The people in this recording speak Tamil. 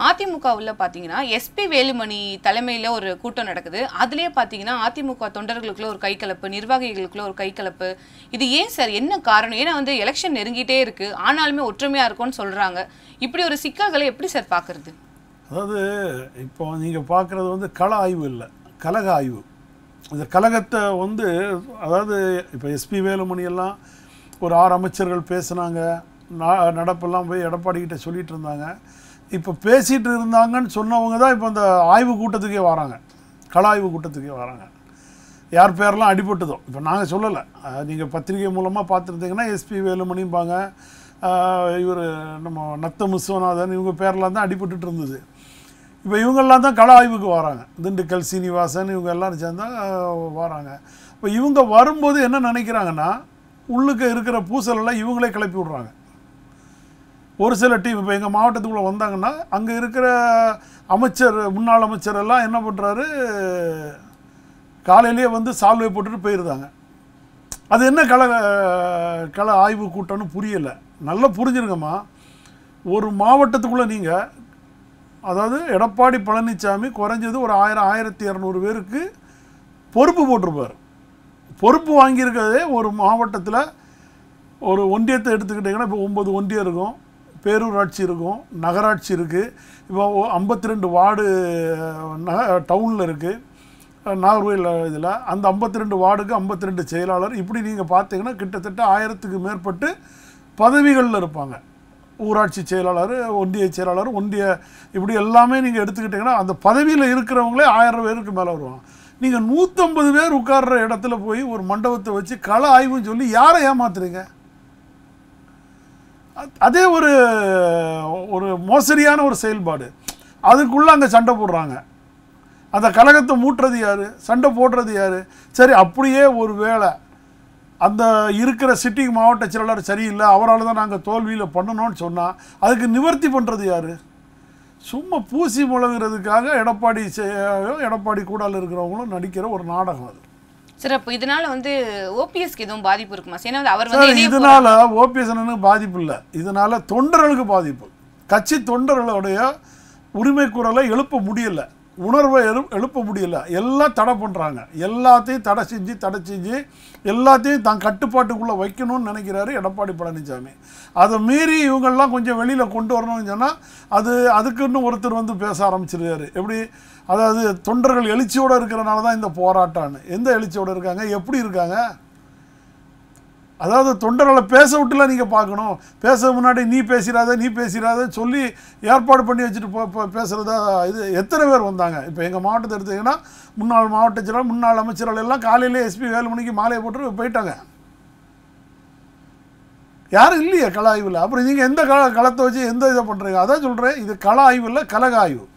அதிமுகவில் பார்த்தீங்கன்னா எஸ்பி வேலுமணி தலைமையில் ஒரு கூட்டம் நடக்குது அதுலேயே பார்த்தீங்கன்னா அதிமுக தொண்டர்களுக்குள்ள ஒரு கைகலப்பு நிர்வாகிகளுக்குள்ள ஒரு கைகலப்பு இது ஏன் சார் என்ன காரணம் ஏன்னா வந்து எலெக்ஷன் நெருங்கிட்டே இருக்கு ஆனாலுமே ஒற்றுமையாக இருக்கும்னு சொல்கிறாங்க இப்படி ஒரு சிக்கல்களை எப்படி சார் பார்க்குறது அதாவது இப்போ நீங்கள் பார்க்குறது வந்து கள ஆய்வு இல்லை கலக ஆய்வு இந்த கலகத்தை வந்து அதாவது இப்போ எஸ்பி வேலுமணி எல்லாம் ஒரு ஆறு அமைச்சர்கள் பேசுனாங்க நா- நடப்பெல்லாம் போய் எடப்பாடி கிட்ட சொல்லிட்டு இருந்தாங்க இப்போ பேசிட்டு இருந்தாங்கன்னு சொன்னவங்க தான் இப்போ அந்த ஆய்வு கூட்டத்துக்கே வராங்க கள ஆய்வு கூட்டத்துக்கே வராங்க யார் பேரெல்லாம் அடிபட்டதோ இப்போ நாங்கள் சொல்லலை நீங்கள் பத்திரிகை மூலமாக பார்த்துருந்தீங்கன்னா எஸ்பி வேலுமணிம்பாங்க இவர் நம்ம நத்த விஸ்வநாதன் இவங்க பேரெல்லாம் தான் அடிபட்டுட்டு இருந்தது இப்போ இவங்கெல்லாம் தான் கள ஆய்வுக்கு வராங்க திண்டுக்கல் சீனிவாசன் இவங்க எல்லாரும் சேர்ந்தா ஆஹ், வராங்க இப்போ இவங்க வரும்போது என்ன நினைக்கிறாங்கன்னா உள்ளுக்கு இருக்கிற பூசலெல்லாம் இவங்களே கிளப்பி விட்றாங்க ஒரு சில டீம் இப்போ எங்கள் மாவட்டத்துக்குள்ளே வந்தாங்கன்னா அங்கே இருக்கிற அமைச்சர் முன்னாள் அமைச்சர் எல்லாம் என்ன பண்ணுறாரு காலையிலேயே வந்து சால்வை போட்டுட்டு போயிருந்தாங்க அது என்ன கள கள ஆய்வு கூட்டம்னு புரியலை நல்லா புரிஞ்சிருங்கம்மா ஒரு மாவட்டத்துக்குள்ளே நீங்கள் அதாவது எடப்பாடி பழனிசாமி குறைஞ்சது ஒரு ஆயிரம் ஆயிரத்தி இரநூறு பேருக்கு பொறுப்பு போட்டிருப்பார் பொறுப்பு வாங்கியிருக்கிறதே ஒரு மாவட்டத்தில் ஒரு ஒன்றியத்தை எடுத்துக்கிட்டிங்கன்னா இப்போ ஒம்பது ஒன்றியம் இருக்கும் பேரூராட்சி இருக்கும் நகராட்சி இருக்குது இப்போ ஐம்பத்தி ரெண்டு வார்டு டவுனில் இருக்குது நாகர்கோயில் இதில் அந்த ஐம்பத்தி ரெண்டு வார்டுக்கு ஐம்பத்தி ரெண்டு செயலாளர் இப்படி நீங்கள் பார்த்தீங்கன்னா கிட்டத்தட்ட ஆயிரத்துக்கு மேற்பட்டு பதவிகளில் இருப்பாங்க ஊராட்சி செயலாளர் ஒன்றிய செயலாளர் ஒன்றிய இப்படி எல்லாமே நீங்கள் எடுத்துக்கிட்டிங்கன்னா அந்த பதவியில் இருக்கிறவங்களே ஆயிரம் பேருக்கு மேலே வருவாங்க நீங்கள் நூற்றம்பது பேர் உட்கார்ற இடத்துல போய் ஒரு மண்டபத்தை வச்சு கள ஆய்வுன்னு சொல்லி யாரை ஏமாத்துறீங்க அ- அதே ஒரு ஒரு மோசடியான ஒரு செயல்பாடு அதுக்குள்ளே அங்கே சண்டை போடுறாங்க அந்த கழகத்தை மூட்டுறது யார் சண்டை போடுறது யார் சரி அப்படியே ஒரு வேளை அந்த இருக்கிற சிட்டிங் மாவட்ட செயலாளர் சரியில்லை அவரால் தான் நாங்கள் தோல்வியில் பண்ணணும்னு சொன்னால் அதுக்கு நிவர்த்தி பண்ணுறது யார் சும்மா பூசி முழங்குறதுக்காக எடப்பாடி செ- எடப்பாடி கூடால இருக்கிறவங்களும் நடிக்கிற ஒரு நாடகம் அது சார் அப்போ இதனால வந்து ஓபிஎஸ்க்கு எதுவும் பாதிப்பு இருக்குமா சார்? ஏன்னா வந்து அவர் வந்து சார் இணைய இதனால ஓபிஎஸ் அண்ணனுக்கு பாதிப்பு இல்லை இதனால தொண்டர்களுக்கு பாதிப்பு கட்சி தொண்டர்களுடைய உரிமை குரலை எழுப்ப முடியல உணர்வை எழு எழுப்ப முடியல எல்லாம் தடை பண்ணுறாங்க எல்லாத்தையும் தடை செஞ்சு தடை செஞ்சு எல்லாத்தையும் தான் கட்டுப்பாட்டுக்குள்ளே வைக்கணும்னு நினைக்கிறாரு எடப்பாடி பழனிசாமி அதை மீறி இவங்கெல்லாம் கொஞ்சம் வெளியில் கொண்டு வரணும்னு சொன்னால் அது அதுக்குன்னு ஒருத்தர் வந்து பேச ஆரம்பிச்சிருக்காரு எப்படி அதாவது தொண்டர்கள் எழுச்சியோடு இருக்கிறனால தான் இந்த போராட்டம்னு எந்த எழுச்சியோடு இருக்காங்க எப்படி இருக்காங்க அதாவது தொண்டர்களை பேச விட்டுலாம் நீங்கள் பார்க்கணும் பேச முன்னாடி நீ பேசிடாத நீ பேசிடாத சொல்லி ஏற்பாடு பண்ணி வச்சுட்டு போ போ- பேசுறதா இது எத்தனை பேர் வந்தாங்க இப்போ எங்கள் மாவட்டத்தை எடுத்தீங்கன்னா முன்னாள் மாவட்ட செயலாளர் முன்னாள் அமைச்சர்கள் எல்லாம் காலையிலே எஸ்பி வேலுமணிக்கு மாலையை போட்டு போயிட்டாங்க யாரும் இல்லையே கள ஆய்வில் அப்புறம் நீங்கள் எந்த கள களத்தை வச்சு எந்த இதை பண்ணுறீங்க அதான் சொல்கிறேன் இது கள ஆய்வு இல்லை கலக ஆய்வு